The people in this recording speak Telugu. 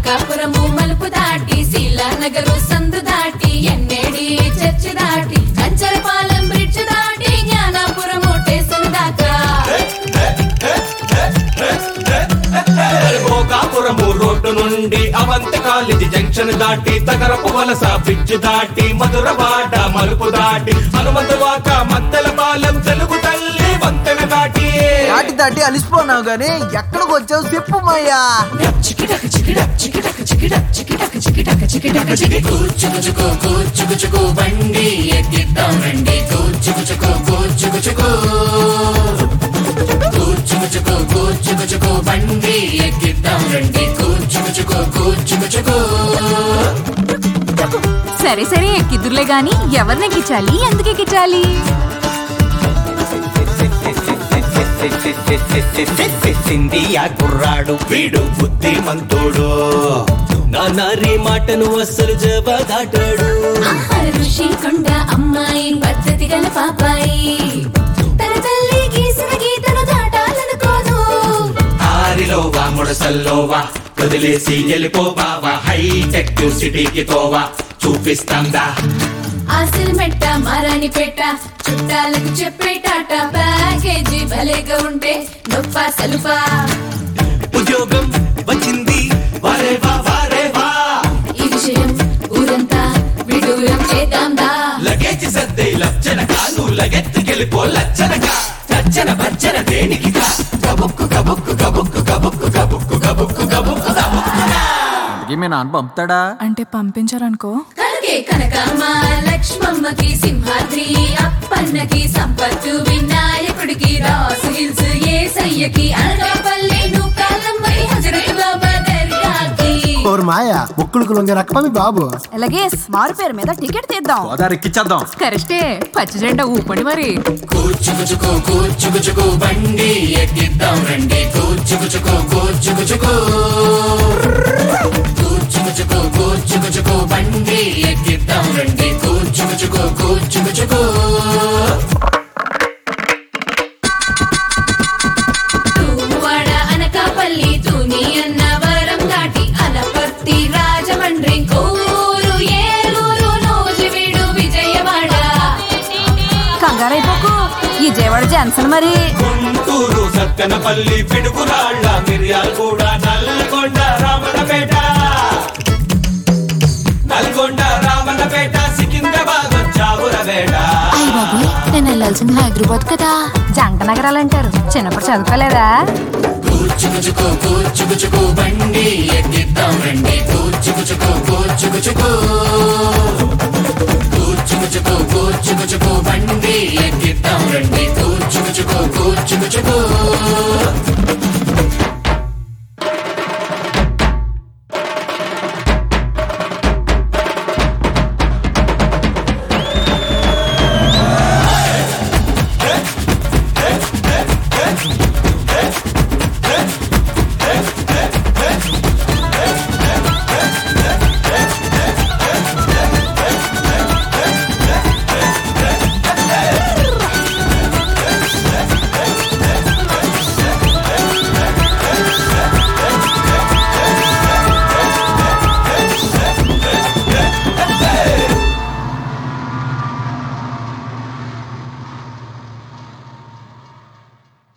భోగాపురము మలుపు దాటి శీలానగరు సందు దాటి ఎన్నేడి చర్చి దాటి కంచరపాలెం బ్రిడ్జ్ దాటి జ్ఞానాపురము స్టేషన్ దాకా భోగాపురము రోడ్డు నుండి అవంతి కాలేజీ జంక్షన్ దాటి తగరపు వలస బ్రిడ్జ్ దాటి మధురవాడ మలుపు దాటి హనుమంతవాక మద్దెల పాలెం తెలుగు తల్లి వంతెన దాటి దాటి దాటి అలిసిపోన్నావు గానీ ఎక్కడికి వచ్చావు చెప్పు మాయా చికిటక చికిటక చికిటక చికిటక చికిటక చికిటక చికిటక చికి కూర్చుకుచుకో కూర్చుకుచుకో బండి ఎక్కిద్దాం రండి కూర్చుకుచుకో కూర్చుకుచుకో కూర్చుకుచుకో కూర్చుకుచుకో బండి ఎక్కిద్దాం రండి కూర్చుకుచుకో కూర్చుకుచుకో సరే సరే ఎక్కిద్దురులే గాని ఎవరిని ఎక్కించాలి ఎందుకు ఎక్కించాలి సింధియా కుర్రాడు వీడు బుద్ధిమంతుడు నా నారి మాటను అస్సలు జవాదాటాడు ఆహా ఋషి కొండ అమ్మాయి పద్ధతి గల పాపాయి తన తల్లి గీసిన గీతను దాటాలనుకోదు ఆరిలో వా ముడసల్లోవా వదిలేసి వెళ్ళిపోవావా హైటెక్ సిటీకి తోవా చూపిస్తాందా ఆసిల్ మెట్ట మారాని పెట్ట చుట్టాలకు చెప్పేటాట ప్యాకేజీ భలేగా ఉంటే నొప్ప సలుపా ఉద్యోగం వచ్చింది వారే వా వారే వా ఈ విషయం ఊరంతా విడూరం చేద్దాం దా లగేజ్ సర్దే లచ్చనగా నువ్వు లగెత్తుకెళ్ళిపో లచ్చనగా చచ్చన భచ్చన దేనికిగా గబుక్కు గబుక్కు గబుక్కు గబుక్కు గబుక్కు గబుక్కు గబుక్కు గబుక్కుగా మీ నాన్న పంపుతాడా అంటే పంపించారనుకో కనకే కనకమ్మ లక్ష్మమ్మకి సింహాద్రి అప్పన్నకి సంపత్తు వినాయకుడికి రాసు హిల్స్ ఏసయ్యకి అనకాపల్లి నూకాలమ్మకి హజరత్ బాబా దర్గాకి ఓరు మాయ బొక్కులకు లొంగే రకమా మీ బాబు అలాగే మారు పేరు మీద టికెట్ తీద్దాం గోదావరి ఎక్కిచ్చేద్దాం కరెస్టే పచ్చ జెండా ఊపండి మరి కూర్చుకుచుకో కూర్చుకుచుకో బండి ఎక్కిద్దాం రండి కూర్చుకుచుకో కూర్చుకుచుకో కూర్చుకుచుకో కూర్చుకుచుకో బండి ఎక్కిద్దాం రండి కూర్చుకుచుకో కూర్చుకుచుకో తూమువాడ అనకాపల్లి తుని అన్నవరం దాటి అనపర్తి రాజమండ్రి కోరు ఏలూరు నూజివీడు విజయవాడ కంగారైపోకు ఈ జయవాడ జాన్సన్ మరి గుంటూరు సత్తెనపల్లి పిడుగురాళ్ళ మిర్యాల కూడా నల్గొండ రామన్నపేట నల్గొండ రామన్నపేట సికింద్రాబాద్ చావురవేట అయ్య బాబోయ్ నేను వెళ్ళాల్సింది హైదరాబాద్ కదా జంట నగరాలు అంటారు చిన్నప్పుడు చదువుకోలేదా కూర్చుకుచుకో కూర్చుకుచుకో బండి ఎక్కిద్దాం రండి కూర్చుకుచుకో కూర్చుకుచుకో కూర్చుకుచుకో కూర్చుకుచుకో బండి ఎక్కిద్దాం రండి కూర్చుకుచుకో కూర్చుకుచుకో